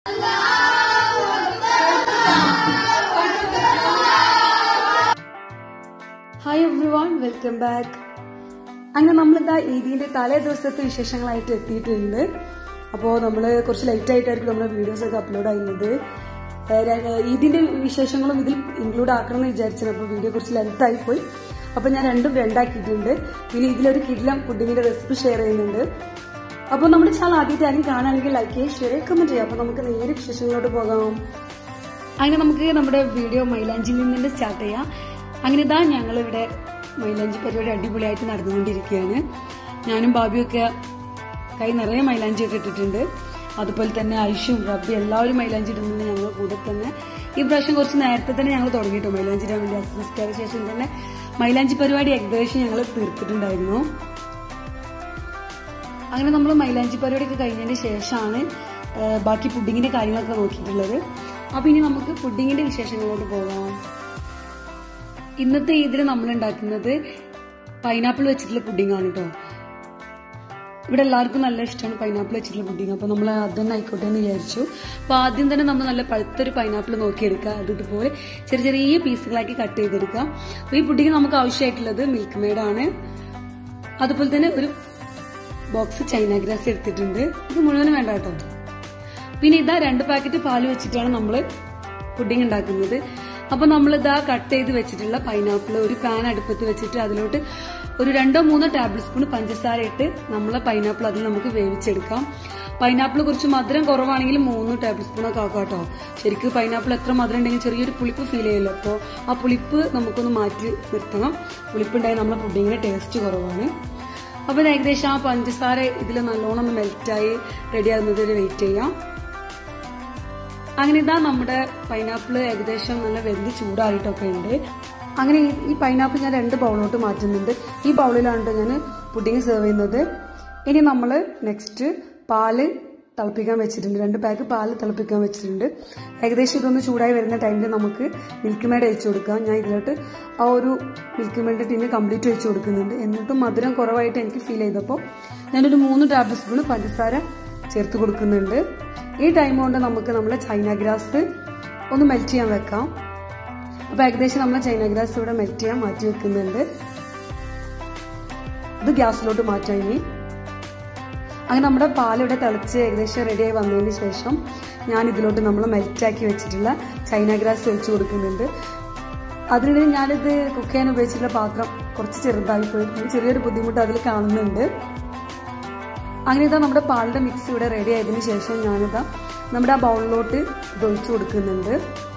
hi everyone welcome back അങ്ങനെ നമ്മളിതാ ഈദിന്റെ തലേ ദിവസത്തെ വിശേഷങ്ങളായിട്ട് എത്തിയിട്ടുണ്ട് അപ്പോൾ നമ്മൾ കുറച്ച് ലൈറ്റ് ആയിട്ടായിരിക്കും നമ്മുടെ വീഡിയോസ് ഒക്കെ അപ്ലോഡ് ചെയ്യുന്നത് ഏഹ് ര- ഈദിന്റെ വിശേഷങ്ങളും ഇതിൽ ഇൻക്ലൂഡ് ആക്കണം എന്ന് വിചാരിച്ചത് അപ്പോൾ വീഡിയോ കുറച്ച് ലെങ്ത് ആയിപ്പോയി അപ്പോൾ ഞാൻ രണ്ടും രണ്ടാക്കിയിട്ടുണ്ട് പിന്നെ ഇതിലൊരു കിഡിലം പുഡിങ്ങിന്റെ റെസിപ്പി ഷെയർ ചെയ്യുന്നുണ്ട് അപ്പോൾ നമ്മുടെ ചാനൽ ആദ്യമായിട്ട് ആരും കാണുകയാണെങ്കിൽ ലൈക്ക് ചെയ്യുക ഷെയർ ചെയ്യുക കമന്റ് ചെയ്യുക അപ്പോൾ നമുക്ക് നേരെ വിശേഷങ്ങളോട്ട് പോകാം അങ്ങനെ നമുക്ക് നമ്മുടെ വീഡിയോ മൈലാഞ്ചിയിൽ നിന്ന് സ്റ്റാർട്ട് ചെയ്യാം അങ്ങനെ ഇതാ ഞങ്ങൾ ഇവിടെ മൈലാഞ്ചി പരിപാടി അടിപൊളിയായിട്ട് നടന്നുകൊണ്ടിരിക്കുകയാണ് ഞാനും ബാബിയൊക്കെ കൈ നിറയെ മൈലാഞ്ചി ഒക്കെ ഇട്ടിട്ടുണ്ട് അതുപോലെ തന്നെ ഐഷും റബ്ബി എല്ലാവരും മൈലാഞ്ചി ഇടുന്നുണ്ട് ഞങ്ങൾ കൂടെ തന്നെ ഈ പ്രാവശ്യം കുറച്ച് നേരത്തെ തന്നെ ഞങ്ങൾ തുടങ്ങിയിട്ടു മൈലാഞ്ചി ഇടാൻ വേണ്ടി അസ്മസ്കാര ശേഷം തന്നെ മൈലാഞ്ചി പരിപാടി ഏകദേശം ഞങ്ങൾ തീർത്തിട്ടുണ്ടായിരുന്നു അങ്ങനെ നമ്മൾ മൈലാഞ്ചി പരിപാടിയൊക്കെ കഴിഞ്ഞതിന് ശേഷമാണ് ആ, ബാക്കി പുഡിങ്ങിന്റെ കാര്യങ്ങളൊക്കെ നോക്കിയിട്ടുള്ളത് അപ്പൊ ഇനി നമുക്ക് പുഡിങ്ങിന്റെ വിശേഷങ്ങളിലോട്ട് പോകാം ഇന്നത്തെ ഇതിൽ നമ്മൾ ഉണ്ടാക്കുന്നത് പൈനാപ്പിൾ വെച്ചിട്ടുള്ള പുഡിംഗ് ആണ് കേട്ടോ ഇവിടെ എല്ലാവർക്കും നല്ല ഇഷ്ടമാണ് പൈനാപ്പിൾ വെച്ചിട്ടുള്ള പുഡിംഗ് അപ്പൊ നമ്മൾ അത് തന്നെ ആയിക്കോട്ടെ എന്ന് വിചാരിച്ചു അപ്പൊ ആദ്യം തന്നെ നമ്മൾ നല്ല പഴുത്തൊരു പൈനാപ്പിൾ നോക്കിയെടുക്കുക അത് ഇതുപോലെ ചെറിയ ചെറിയ പീസുകളാക്കി കട്ട് ചെയ്തെടുക്കാം അപ്പൊ ഈ പുഡിംഗ് നമുക്ക് ആവശ്യമായിട്ടുള്ളത് മിൽക്ക് മെയ്ഡാണ് അതുപോലെ തന്നെ ഒരു ബോക്സ് ചൈന ഗ്രാസ് എടുത്തിട്ടുണ്ട് ഇത് മുഴുവനും വേണ്ട കേട്ടോ പിന്നെ ഇതാ രണ്ട് പാക്കറ്റ് പാല് വെച്ചിട്ടാണ് നമ്മൾ പുഡിംഗ് ഉണ്ടാക്കുന്നത് അപ്പൊ നമ്മൾ ഇതാ കട്ട് ചെയ്ത് വെച്ചിട്ടുള്ള പൈനാപ്പിൾ ഒരു പാൻ അടുപ്പത്ത് വെച്ചിട്ട് അതിലോട്ട് ഒരു രണ്ടോ മൂന്നോ ടേബിൾ സ്പൂൺ പഞ്ചസാര ഇട്ട് നമ്മളെ പൈനാപ്പിൾ അതിൽ നമുക്ക് വേവിച്ചെടുക്കാം പൈനാപ്പിൾ കുറച്ച് മധുരം കുറവാണെങ്കിൽ മൂന്ന് ടേബിൾ സ്പൂൺ ഒക്കെ ആക്കാം കേട്ടോ ശരിക്കും പൈനാപ്പിൾ എത്ര മധുരം ഉണ്ടെങ്കിൽ ചെറിയൊരു പുളിപ്പ് ഫീൽ ചെയ്യുമല്ലോ അപ്പോൾ ആ പുളിപ്പ് നമുക്കൊന്ന് മാറ്റി നിർത്തണം പുളിപ്പുണ്ടായി നമ്മളെ പുഡിങ്ങിന്റെ ടേസ്റ്റ് കുറവാണ് അപ്പൊ ഇത് ഏകദേശം ആ പഞ്ചസാര ഇതിൽ നല്ലോണം ഒന്ന് മെൽറ്റായി റെഡി ആകുന്നത് വരെ വെയിറ്റ് ചെയ്യാം അങ്ങനെ ഇതാ നമ്മുടെ പൈനാപ്പിൾ ഏകദേശം നല്ല വെന്ത് ചൂടായിട്ടൊക്കെ ഉണ്ട് അങ്ങനെ ഈ- ഈ പൈനാപ്പിൾ ഞാൻ രണ്ട് ബൗളിലോട്ട് മാറ്റുന്നുണ്ട് ഈ ബൗളിലാണ് ട്ടോ ഞാൻ പുഡിങ് സെർവ് ചെയ്യുന്നത് ഇനി നമ്മൾ നെക്സ്റ്റ് പാല് തിളപ്പിക്കാൻ വെച്ചിട്ടുണ്ട് രണ്ട് പാക്ക് പാല് തിളപ്പിക്കാൻ വെച്ചിട്ടുണ്ട് ഏകദേശം ഇതൊന്ന് ചൂടായി വരുന്ന ടൈമിൽ നമുക്ക് മിൽക്ക് മേഡ് ഒഴിച്ചു കൊടുക്കാം ഞാൻ ഇതിലോട്ട് ആ ഒരു മിൽക്ക് മേഡ് ടിന്ന് കംപ്ലീറ്റ് ഒഴിച്ചു കൊടുക്കുന്നുണ്ട് എന്നിട്ടും മധുരം കുറവായിട്ട് എനിക്ക് ഫീൽ ചെയ്തപ്പോൾ ഞാനൊരു മൂന്ന് ടേബിൾ സ്പൂൺ പഞ്ചസാര ചേർത്ത് കൊടുക്കുന്നുണ്ട് ഈ ടൈം കൊണ്ട് നമുക്ക് നമ്മുടെ ചൈന ഗ്രാസ് ഒന്ന് മെൽറ്റ് ചെയ്യാൻ വെക്കാം അപ്പൊ ഏകദേശം നമ്മൾ ചൈന ഗ്രാസ് ഇവിടെ മെൽറ്റ് ചെയ്യാൻ മാറ്റി വെക്കുന്നുണ്ട് ഇത് ഗ്യാസിലോട്ട് മാറ്റാം ഇനി അങ്ങനെ നമ്മുടെ പാൽ ഇവിടെ തിളച്ച് ഏകദേശം റെഡിയായി വന്നതിന് ശേഷം ഞാൻ ഇതിലോട്ട് നമ്മൾ മെൽറ്റാക്കി വെച്ചിട്ടുള്ള ചൈന ഗ്രാസ് ഒഴിച്ചു കൊടുക്കുന്നുണ്ട് അതിനിടയിൽ ഞാനിത് കുക്ക് ചെയ്യാൻ ഉപയോഗിച്ചിട്ടുള്ള പാത്രം കുറച്ച് ചെറുതായി പോയി ചെറിയൊരു ബുദ്ധിമുട്ട് അതിൽ കാണുന്നുണ്ട് അങ്ങനെ ഇതാ നമ്മുടെ പാലിന്റെ മിക്സ് ഇവിടെ റെഡി ആയതിനു ശേഷം ഞാനിതാ നമ്മുടെ ആ ബൗളിലോട്ട് ഇത് ഒഴിച്ചു കൊടുക്കുന്നുണ്ട്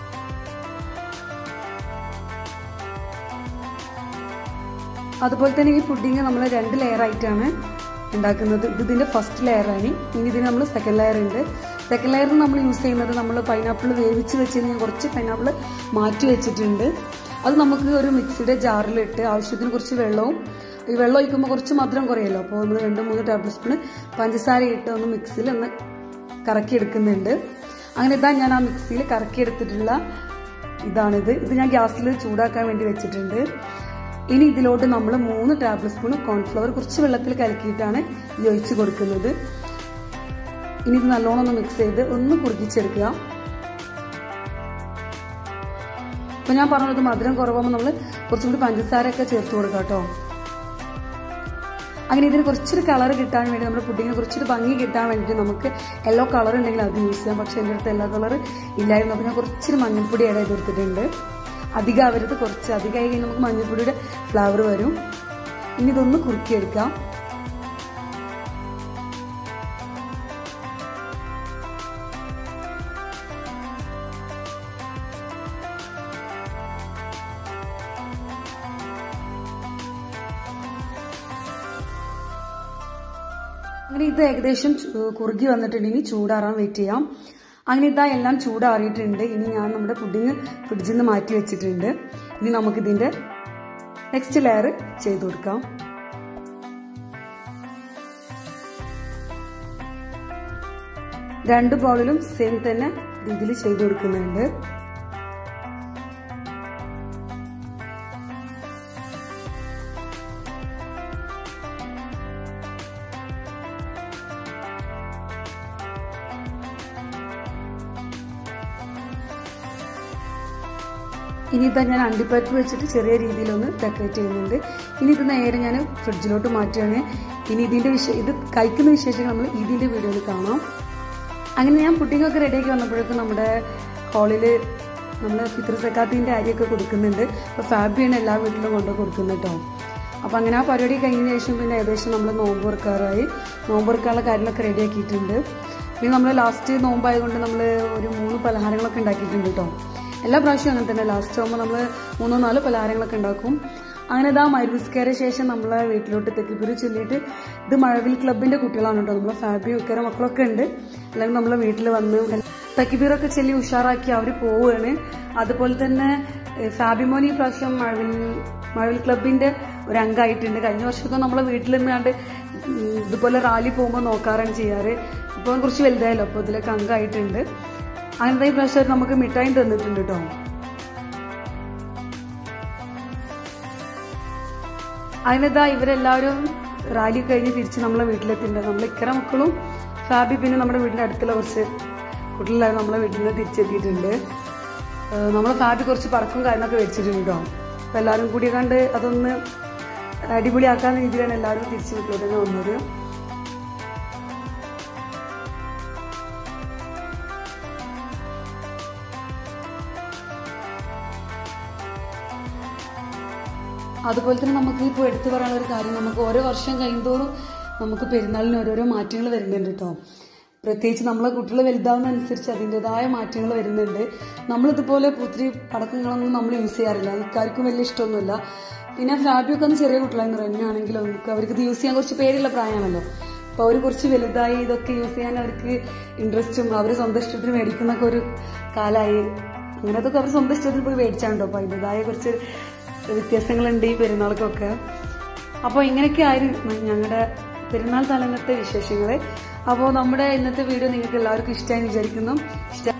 അതുപോലെ തന്നെ ഈ പുഡിങ് നമ്മൾ രണ്ട് ലെയർ ആയിട്ടാണ് ഉണ്ടാക്കുന്നത് ഇത് ഇതിന്റെ ഫസ്റ്റ് ലെയർ ആണ് ഇനി ഇതിന് നമ്മൾ സെക്കൻഡ് ലെയർ ഉണ്ട് സെക്കൻഡ് ലെയറിൽ നമ്മൾ യൂസ് ചെയ്യുന്നത് നമ്മൾ പൈനാപ്പിൾ വേവിച്ച് വെച്ചതിന് ഞാൻ കുറച്ച് പൈനാപ്പിൾ മാറ്റി വെച്ചിട്ടുണ്ട് അത് നമുക്ക് ഒരു മിക്സിയുടെ ജാറിലിട്ട് ആവശ്യത്തിന് കുറച്ച് വെള്ളവും ഈ വെള്ളം ഒഴിക്കുമ്പോൾ കുറച്ച് മധുരം കുറയല്ലോ അപ്പോൾ നമ്മൾ രണ്ട് മൂന്ന് ടേബിൾ സ്പൂൺ പഞ്ചസാര ഇട്ട് ഒന്ന് മിക്സിയിൽ ഒന്ന് കറക്കി എടുക്കുന്നുണ്ട് അങ്ങനെ ഇതാ ഞാൻ ആ മിക്സിയിൽ കറക്കി എടുത്തിട്ടുള്ള ഇതാണിത് ഇത് ഞാൻ ഗ്യാസിൽ ചൂടാക്കാൻ വേണ്ടി വെച്ചിട്ടുണ്ട് ഇനി ഇതിലോട്ട് നമ്മൾ മൂന്ന് ടേബിൾ സ്പൂൺ കോൺഫ്ലവർ കുറച്ച് വെള്ളത്തിൽ കലക്കിയിട്ടാണ് ഈ ഒഴിച്ച് കൊടുക്കുന്നത് ഇനി ഇത് നല്ലോണം ഒന്ന് മിക്സ് ചെയ്ത് ഒന്ന് കുറുകിച്ചെടുക്കുക അപ്പൊ ഞാൻ പറഞ്ഞത് മധുരം കുറവാകുമ്പോൾ നമ്മൾ കുറച്ചും കൂടി പഞ്ചസാര ഒക്കെ ചേർത്ത് കൊടുക്കാം കേട്ടോ അങ്ങനെ ഇതിന് കുറച്ചൊരു കളർ കിട്ടാൻ വേണ്ടി നമ്മുടെ പുഡിങ്ങിന് കുറച്ചൊരു ഭംഗി കിട്ടാൻ വേണ്ടിയിട്ട് നമുക്ക് യെല്ലോ കളർ ഉണ്ടെങ്കിൽ അത് യൂസ് ചെയ്യാം പക്ഷെ എൻ്റെ അടുത്ത് യെല്ലോ കളർ ഇല്ലായിരുന്നു അപ്പോൾ ഞാൻ കുറച്ചൊരു മഞ്ഞൾപ്പൊടി ആഡ് ചെയ്ത് കൊടുത്തിട്ടുണ്ട് അധികം ആവരുത് കുറച്ച് അധികമായി കഴിഞ്ഞാൽ നമുക്ക് മഞ്ഞൾപ്പൊടിയുടെ ഫ്ലേവർ വരും ഇനി ഇതൊന്ന് കുറുക്കിയെടുക്കാം അങ്ങനെ ഇത് ഏകദേശം ചു- കുറുകി വന്നിട്ടുണ്ട് ഇനി ചൂടാറാൻ വെയിറ്റ് ചെയ്യാം അങ്ങനെ ഇതാ എല്ലാം ചൂടാറിയിട്ടുണ്ട് ഇനി ഞാൻ നമ്മുടെ പുഡിങ് ഫ്രിഡ്ജിൽ നിന്ന് മാറ്റി വെച്ചിട്ടുണ്ട് ഇനി നമുക്ക് ഇതിന്റെ നെക്സ്റ്റ് ലെയർ ചെയ്ത് കൊടുക്കാം രണ്ട് ബൗളിലും സെയിം തന്നെ രീതിയിൽ ചെയ്ത് കൊടുക്കുന്നുണ്ട് ഇനി ഇതാ ഞാൻ അണ്ടിപ്പരിപ്പ് വെച്ചിട്ട് ചെറിയ രീതിയിലൊന്ന് ഡെക്കറേറ്റ് ചെയ്യുന്നുണ്ട് ഇനി ഇത് നേരെ ഞാൻ ഫ്രിഡ്ജിലോട്ട് മാറ്റുകയാണ് ഇനി ഇതിന്റെ വിശ ഇത് കഴിക്കുന്ന വിശേഷങ്ങൾ നമ്മൾ ഇതിന്റെ വീഡിയോയിൽ കാണാം അങ്ങനെ ഞാൻ പുഡിങ്ങൊക്കെ റെഡിയാക്കി വന്നപ്പോഴേക്കും നമ്മുടെ ഹാളിൽ നമ്മൾ ഫിത്ര സക്കാത്തിൻ്റെ അരിയൊക്കെ കൊടുക്കുന്നുണ്ട് അപ്പോൾ ഫാബിയാണ് എല്ലാ വീട്ടിലും കൊണ്ട് കൊടുക്കുന്നത് കേട്ടോ അപ്പോൾ അങ്ങനെ ആ പരിപാടി കഴിഞ്ഞതിന് ശേഷം പിന്നെ ഏകദേശം നമ്മൾ നോമ്പ് തുറക്കാറായി നോമ്പ് തുറക്കാനുള്ള കാര്യങ്ങളൊക്കെ റെഡിയാക്കിയിട്ടുണ്ട് പിന്നെ നമ്മൾ ലാസ്റ്റ് നോമ്പായതുകൊണ്ട് നമ്മൾ ഒരു മൂന്ന് പലഹാരങ്ങളൊക്കെ ഉണ്ടാക്കിയിട്ടുണ്ട് കേട്ടോ എല്ലാ പ്രാവശ്യവും അങ്ങനെ തന്നെ ലാസ്റ്റ് ആകുമ്പോൾ നമ്മൾ മൂന്നോ നാലോ പലഹാരങ്ങളൊക്കെ ഉണ്ടാക്കും അങ്ങനെ ഇതാ മരുവിസ്കേര ശേഷം നമ്മളെ വീട്ടിലോട്ട് തെക്കിപ്പുരി ചൊല്ലിയിട്ട് ഇത് മഴവിൽ ക്ലബിന്റെ കുട്ടികളാണ് കേട്ടോ നമ്മളെ ഫാബി ഉക്കര മക്കളൊക്കെ ഉണ്ട് അല്ലെങ്കിൽ നമ്മളെ വീട്ടിൽ വന്ന് തക്കിബീറൊക്കെ ചൊല്ലി ഉഷാറാക്കി അവർ പോവുകയാണ് അതുപോലെ തന്നെ ഏഹ്, ഫാബി മോൻ ഈ പ്രാവശ്യം മഴവിൽ മഴവിൽ ക്ലബിന്റെ ഒരു അംഗമായിട്ടുണ്ട് കഴിഞ്ഞ വർഷമൊക്കെ നമ്മളെ വീട്ടിൽ നിന്നാണ്ട് ഉം, ഇതുപോലെ റാലി പോകുമ്പോൾ നോക്കാറാണ് ചെയ്യാറ് ഇപ്പോൾ കുറച്ച് വലുതായല്ലോ അപ്പോൾ ഇതിലൊക്കെ അംഗമായിട്ടുണ്ട് അങ്ങനത്തെ ഈ പ്രാവശ്യം നമുക്ക് മിഠായി തന്നിട്ടുണ്ട് കേട്ടോ അതിനിതാ ഇവരെല്ലാവരും റാലി കഴിഞ്ഞ് തിരിച്ച് നമ്മളെ വീട്ടിലെത്തിയിട്ടുണ്ട് നമ്മളെ ഇക്കര മക്കളും ഫാബി പിന്നെ നമ്മുടെ വീടിന്റെ അടുത്തുള്ള കുറച്ച് കുട്ടികളാണ് നമ്മളെ വീട്ടിൽ നിന്ന് തിരിച്ചെത്തിയിട്ടുണ്ട് ഏഹ് നമ്മളെ ഫാബി കുറച്ച് പറക്കും കാര്യങ്ങളൊക്കെ വെച്ചിട്ടുണ്ട് കേട്ടോ അപ്പൊ എല്ലാവരും കൂടി കണ്ട് അതൊന്ന് അടിപൊളിയാക്കാന്ന രീതിയിലാണ് എല്ലാവരും തിരിച്ച് വീട്ടിലോട്ട് തന്നെ വന്നത് അതുപോലെ തന്നെ നമുക്ക് ഇപ്പോൾ എടുത്തു പറയാനുള്ള ഒരു കാര്യം നമുക്ക് ഓരോ വർഷം കഴിയുന്തോറും നമുക്ക് പെരുന്നാളിന് ഓരോരോ മാറ്റങ്ങൾ വരുന്നുണ്ട് കേട്ടോ പ്രത്യേകിച്ച് നമ്മളെ കുട്ടികൾ വലുതാവുന്ന അനുസരിച്ച് അതിൻ്റെതായ മാറ്റങ്ങൾ വരുന്നുണ്ട് നമ്മളിതുപോലെ പുത്തിരി പടക്കങ്ങളൊന്നും നമ്മൾ യൂസ് ചെയ്യാറില്ല ഇക്കാർക്കും വലിയ ഇഷ്ടമൊന്നുമില്ല പിന്നെ ഫാബിയൊക്കെ ഒന്ന് ചെറിയ കുട്ടികളായിരുന്നു റെന്നാണെങ്കിലും നമുക്ക് അവർക്ക് ഇത് യൂസ് ചെയ്യാൻ കുറച്ച് പേരുള്ള പ്രായമാണല്ലോ അപ്പോൾ അവർ കുറച്ച് വലുതായി ഇതൊക്കെ യൂസ് ചെയ്യാൻ അവർക്ക് ഇൻട്രസ്റ്റും അവർ സ്വന്തം ഇഷ്ടത്തിന് മേടിക്കുന്നൊക്കെ ഒരു കാലമായി അങ്ങനെ അതൊക്കെ അവർ സ്വന്തം ഇഷ്ടത്തിന് പോയി മേടിച്ചാണ്ടോ അപ്പോൾ അതിൻ്റെതായ കുറച്ച് വ്യത്യാസങ്ങളുണ്ട് ഈ പെരുന്നാൾക്കൊക്കെ അപ്പോൾ ഇങ്ങനെയൊക്കെ ആയിരുന്നു ഞങ്ങളുടെ പെരുന്നാൾ തലങ്ങത്തെ വിശേഷങ്ങൾ അപ്പോൾ നമ്മുടെ ഇന്നത്തെ വീഡിയോ നിങ്ങൾക്ക് എല്ലാവർക്കും ഇഷ്ടമായി വിചാരിക്കുന്നു ഇഷ്ട